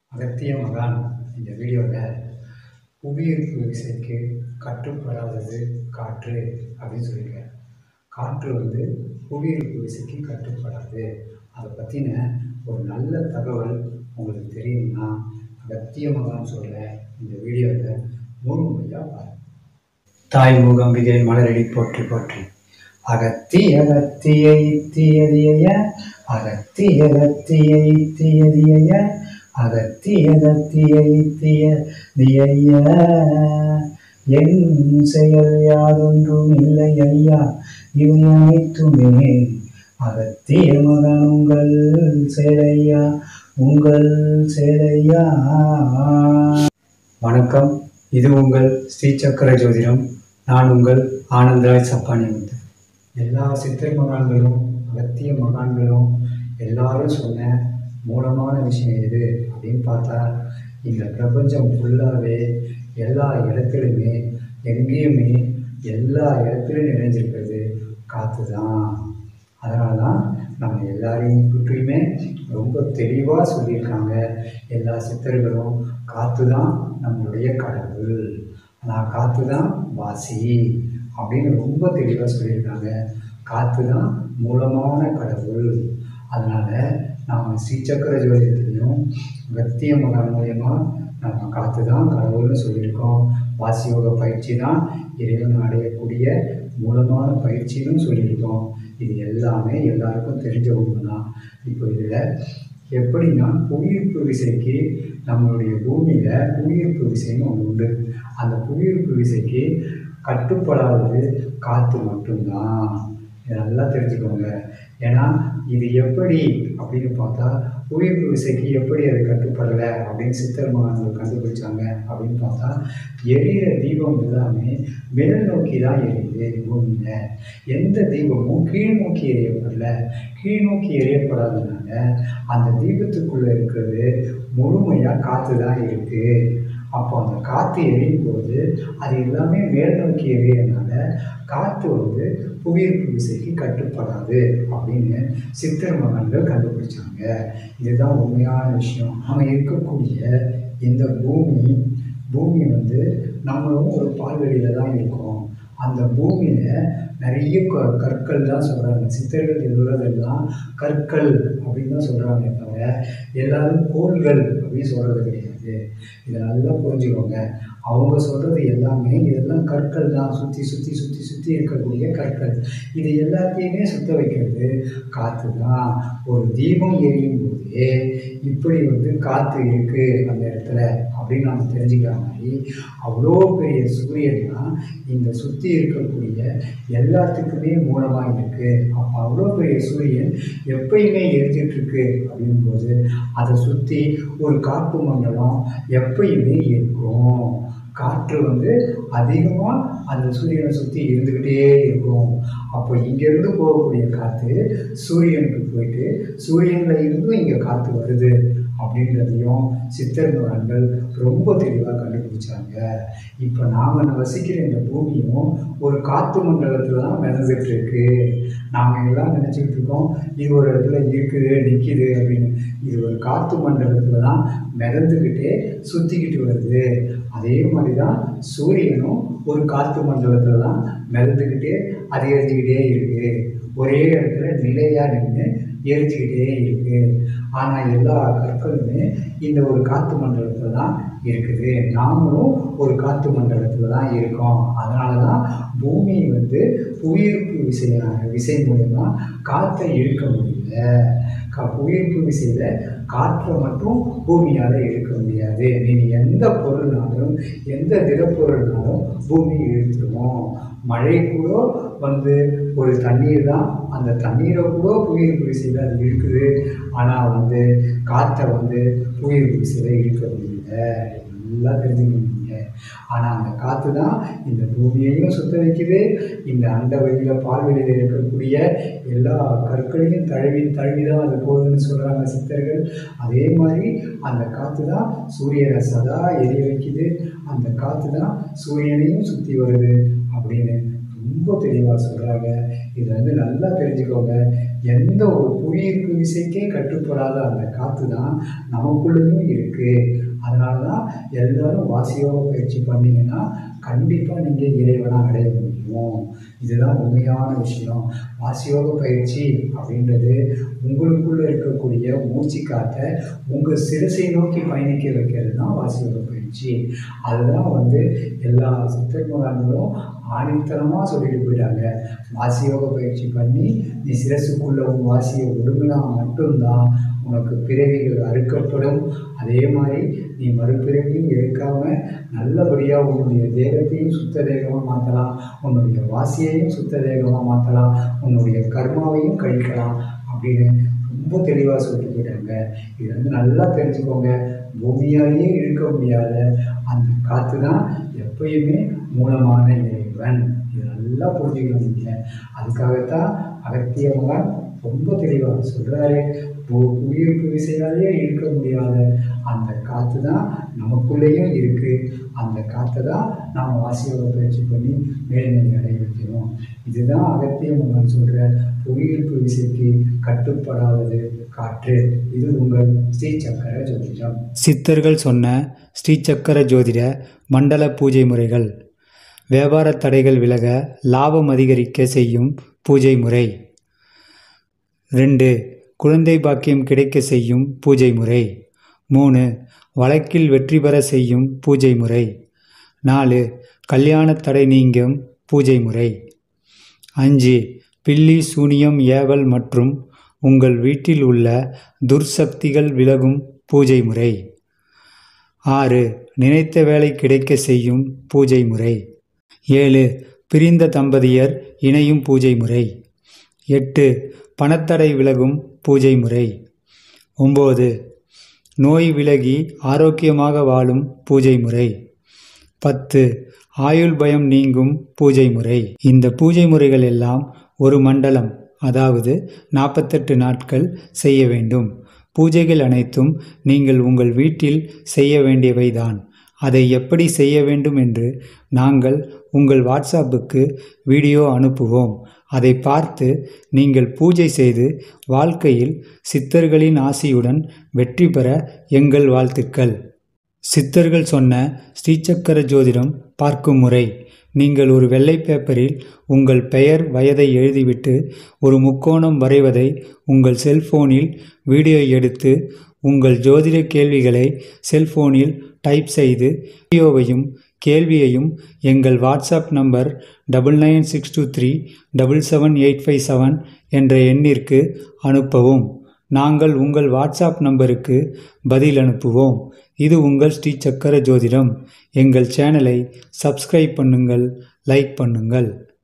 அகத்திய மகான் இந்த வீடியோவில் புவியீர்ப்பு விசைக்கு கட்டுப்படாதது காற்று அப்படின்னு சொல்லியிருக்காரு காற்று வந்து புவியீர்ப்பு விசைக்கு கட்டுப்படாது அதை பற்றின ஒரு நல்ல தகவல் உங்களுக்கு தெரியும்னா அகத்திய மகான் சொல்ல இந்த வீடியோவில் முழுமையாக பாருங்க தாய் மூகம்பிகை மலரடி போற்றி போற்றி அகத்தி அகத்திய இத்தியதிய அகத்தி அகத்திய இத்தியதிய அகத்தி அகத்திய இத்திய திய என் செயல் யாதொன்றும் இல்லை ஐயா இவை அனைத்துமே அகத்திய மகன் உங்கள் செயலையா உங்கள் செயலையா வணக்கம் இது உங்கள் ஸ்ரீ சக்கர ஜோதிடம் நான் உங்கள் ஆனந்தராய் சப்பானி முத்து எல்லா சித்திரை மகான்களும் அகத்திய மகான்களும் எல்லாரும் சொன்ன மூலமான விஷயம் எது அப்படின்னு பார்த்தா இந்த பிரபஞ்சம் ஃபுல்லாகவே எல்லா இடத்துலையுமே எங்கேயுமே எல்லா இடத்துலையும் நிறைஞ்சிருக்கிறது காற்று தான் அதனால தான் நம்ம எல்லாரையும் சுற்றியுமே ரொம்ப தெளிவாக சொல்லியிருக்காங்க எல்லா சித்தர்களும் காற்று தான் நம்மளுடைய கடவுள் நான் காற்று தான் வாசி அப்படின்னு ரொம்ப தெளிவாக சொல்லியிருக்காங்க காற்று தான் மூலமான கடவுள் அதனால் நாம் ஸ்ரீசக்கர ஜோதிடத்துலையும் கத்திய மகன் மூலயமா நம்ம காற்று தான் கடவுள்னு சொல்லியிருக்கோம் வாசி யோக பயிற்சி தான் இறைவன் அடையக்கூடிய மூலமான பயிற்சின்னு சொல்லியிருக்கோம் இது எல்லாமே எல்லாருக்கும் தெரிஞ்ச ஒன்று தான் இப்போ இதில் எப்படின்னா புவியீர்ப்பு விசைக்கு நம்மளுடைய பூமியில் புவியீர்ப்பு விசைன்னு ஒன்று உண்டு அந்த புவியீர்ப்பு விசைக்கு கட்டுப்படாதது காற்று மட்டும்தான் இதை நல்லா தெரிஞ்சுக்கோங்க ஏன்னா இது எப்படி அப்படின்னு பார்த்தா புவியீர்ப்பு விசைக்கு எப்படி அது கட்டுப்படலை அப்படின்னு சித்தர் மகான்கள் கண்டுபிடிச்சாங்க அப்படின்னு பார்த்தா எரியிற தீபம் எல்லாமே மேல் நோக்கி தான் எரியுது பூமியில் எந்த தீபமும் கீழ் நோக்கி எரியப்படல கீழ் நோக்கி எரியப்படாதனால அந்த தீபத்துக்குள்ளே இருக்கிறது முழுமையாக காற்று தான் இருக்குது அப்போ அந்த காற்று எரியும் போது அது எல்லாமே மேல் நோக்கி எரியறனால காற்று வந்து புவியீர்ப்பு விசைக்கு கட்டுப்படாது அப்படின்னு சித்தர் மகன்கள் கண்டுபிடிச்சாங்க இதுதான் உண்மையான விஷயம் நம்ம இருக்கக்கூடிய இந்த பூமி பூமி வந்து நம்மளும் ஒரு பால்வெளியில் தான் இருக்கோம் அந்த பூமியில் நிறைய க கற்கள் தான் சொல்கிறாங்க சித்தர்கள் சொல்கிறதெல்லாம் கற்கள் அப்படின்னு தான் சொல்கிறாங்க தவிர எல்லாரும் கோள்கள் அப்படின்னு சொல்கிறது கிடையாது இதை நல்லா புரிஞ்சுக்கோங்க அவங்க சொல்கிறது எல்லாமே இதெல்லாம் கற்கள் தான் சுற்றி சுற்றி சுற்றி சுற்றி இருக்கக்கூடிய கற்கள் இது எல்லாத்தையுமே சுத்த வைக்கிறது காற்று தான் ஒரு தீபம் எரியும் போதே இப்படி வந்து காற்று இருக்குது அந்த இடத்துல அப்படின்னு நம்ம தெரிஞ்சுக்கிற மாதிரி அவ்வளோ பெரிய சூரியன் தான் இந்த சுற்றி இருக்கக்கூடிய எல்லாத்துக்குமே மூலமாக இருக்குது அப்போ அவ்வளோ பெரிய சூரியன் எப்பயுமே எரிஞ்சிட்ருக்கு அப்படிங்கும்போது அதை சுற்றி ஒரு காற்று மண்டலம் எப்பயுமே இருக்கும் காற்று வந்து அதிகமாக அந்த சூரியனை சுற்றி இருந்துக்கிட்டே இருக்கும் அப்போ இங்கேருந்து போகக்கூடிய காற்று சூரியனுக்கு போயிட்டு சூரியனில் இருந்தும் இங்கே காற்று வருது அப்படின்றதையும் சித்தர் மகான்கள் ரொம்ப தெளிவாக கண்டுபிடிச்சாங்க இப்போ நாம் வசிக்கிற இந்த பூமியும் ஒரு காற்று மண்டலத்தில் தான் மிதந்துட்டு இருக்கு நாம் எல்லாம் நினச்சிக்கிட்டு இருக்கோம் இது ஒரு இடத்துல இருக்குது நிற்கிது அப்படின்னு இது ஒரு காற்று மண்டலத்தில் தான் மிதந்துக்கிட்டே சுற்றிக்கிட்டு வருது அதே மாதிரி தான் சூரியனும் ஒரு காற்று மண்டலத்தில் தான் மிதந்துக்கிட்டே அது எரிஞ்சுக்கிட்டே இருக்குது ஒரே இடத்துல நிலையாக நின்று எரிஞ்சுக்கிட்டே இருக்குது ஆனால் எல்லா கற்களுமே இந்த ஒரு காற்று மண்டலத்தில் தான் இருக்குது நாமளும் ஒரு காற்று மண்டலத்தில் தான் இருக்கோம் அதனால தான் பூமி வந்து புவியீர்ப்பு விசையான விசை மூலயமா காற்றை இழுக்க முடியல கா புவியீர்ப்பு விசையில் காற்றை மட்டும் பூமியால் இழுக்க முடியாது நீங்கள் எந்த பொருள்னாலும் எந்த திடப்பொருள்னாலும் பூமி இழுத்துருவோம் மழை கூட வந்து ஒரு தண்ணீர் தான் அந்த தண்ணீரை கூட புவியீர்ப்பு விசையில் அது இருக்குது ஆனால் வந்து காற்றை வந்து புவியீர்ப்பு விசையில் இழுக்க முடியல நல்லா தெரிஞ்சுக்கணும் நீங்கள் ஆனால் அந்த காற்று தான் இந்த பூமியையும் சுத்த வைக்குது இந்த அண்ட வெளியில் பால்வெளியில் இருக்கக்கூடிய எல்லா கற்களையும் தழுவி தழுவி தான் அது போகுதுன்னு சொல்கிறாங்க சித்தர்கள் அதே மாதிரி அந்த காற்று தான் சூரியனை சதா எரிய வைக்குது அந்த காற்று தான் சூரியனையும் சுற்றி வருது அப்படின்னு ரொம்ப தெளிவாக சொல்கிறாங்க இது வந்து நல்லா தெரிஞ்சுக்கோங்க எந்த ஒரு புவியீர்ப்பு விசைக்கே கட்டுப்படாத அந்த காற்று தான் நமக்குள்ளேயும் இருக்குது அதனால தான் எல்லாரும் வாசியோக பயிற்சி பண்ணீங்கன்னா கண்டிப்பாக நீங்கள் இறைவனாக அடைய முடியும் இதுதான் உண்மையான விஷயம் வாசியோக பயிற்சி அப்படின்றது உங்களுக்குள்ளே இருக்கக்கூடிய மூச்சு காற்றை உங்கள் சிரசை நோக்கி பயணிக்க வைக்கிறது தான் வாசியோக பயிற்சி அதுதான் வந்து எல்லா சித்தர்மகான்களும் ஆணித்தனமாக சொல்லிட்டு போயிட்டாங்க வாசியோக பயிற்சி பண்ணி நீ சிரசுக்குள்ள உன் வாசியை ஒடுங்கினா மட்டும்தான் உனக்கு பிறவிகள் அறுக்கப்படும் அதே மாதிரி நீ மறுபிறவியும் எடுக்காம நல்லபடியாக உன்னுடைய தேகத்தையும் சுத்த தேகமாக மாற்றலாம் உன்னுடைய வாசியையும் சுத்த தேகமாக மாற்றலாம் உன்னுடைய கர்மாவையும் கழிக்கலாம் அப்படின்னு ரொம்ப தெளிவாக சொல்லிட்டு போயிட்டாங்க இது வந்து நல்லா தெரிஞ்சுக்கோங்க பூமியாலேயே இழுக்க முடியாத அந்த காற்று தான் எப்பயுமே மூலமான இறைவன் இது நல்லா புரிஞ்சுக்கணும் நீங்கள் அதுக்காகத்தான் அகத்திய மகன் ரொம்ப தெளிவாக சொல்கிறாரு உயிர்ப்பு விசையாலேயே இழுக்க முடியாத அந்த காற்று தான் நமக்குள்ளேயும் இருக்குது அந்த காற்றை தான் நாம் வாசியோக பயிற்சி பண்ணி மேல்நிலை அடைய வைக்கணும் இதுதான் அகத்திய மகன் சொல்கிற புவியீர்ப்பு விசைக்கு கட்டுப்படாதது காற்று இது உங்கள் ஸ்ரீ சக்கர ஜோதிடம் சித்தர்கள் சொன்ன ஸ்ரீசக்கர ஜோதிட மண்டல பூஜை முறைகள் வியாபார தடைகள் விலக லாபம் அதிகரிக்க செய்யும் பூஜை முறை ரெண்டு குழந்தை பாக்கியம் கிடைக்க செய்யும் பூஜை முறை மூணு வழக்கில் வெற்றி பெற செய்யும் பூஜை முறை நாலு கல்யாண தடை நீங்கும் பூஜை முறை அஞ்சு பில்லி சூனியம் ஏவல் மற்றும் உங்கள் வீட்டில் உள்ள துர்சக்திகள் விலகும் பூஜை முறை ஆறு நினைத்த வேலை கிடைக்க செய்யும் பூஜை முறை ஏழு பிரிந்த தம்பதியர் இணையும் பூஜை முறை எட்டு பணத்தடை விலகும் பூஜை முறை ஒம்பது நோய் விலகி ஆரோக்கியமாக வாழும் பூஜை முறை பத்து ஆயுள் பயம் நீங்கும் பூஜை முறை இந்த பூஜை முறைகள் எல்லாம் ஒரு மண்டலம் அதாவது நாற்பத்தெட்டு நாட்கள் செய்ய வேண்டும் பூஜைகள் அனைத்தும் நீங்கள் உங்கள் வீட்டில் செய்ய வேண்டியவைதான் அதை எப்படி செய்ய வேண்டும் என்று நாங்கள் உங்கள் வாட்ஸ்அப்புக்கு வீடியோ அனுப்புவோம் அதை பார்த்து நீங்கள் பூஜை செய்து வாழ்க்கையில் சித்தர்களின் ஆசியுடன் வெற்றி பெற எங்கள் வாழ்த்துக்கள் சித்தர்கள் சொன்ன ஸ்ரீசக்கர ஜோதிடம் பார்க்கும் முறை நீங்கள் ஒரு வெள்ளை பேப்பரில் உங்கள் பெயர் வயதை எழுதிவிட்டு ஒரு முக்கோணம் வரைவதை உங்கள் செல்போனில் வீடியோ எடுத்து உங்கள் ஜோதிட கேள்விகளை செல்போனில் டைப் செய்து வீடியோவையும் கேள்வியையும் எங்கள் WhatsApp number double nine six two three double seven eight five seven என்ற எண்ணிற்கு அனுப்பவும் நாங்கள் உங்கள் வாட்ஸ்அப் நம்பருக்கு பதில் அனுப்புவோம் இது உங்கள் ஸ்ரீ சக்கர ஜோதிடம் எங்கள் சேனலை சப்ஸ்கிரைப் பண்ணுங்கள் லைக் பண்ணுங்கள்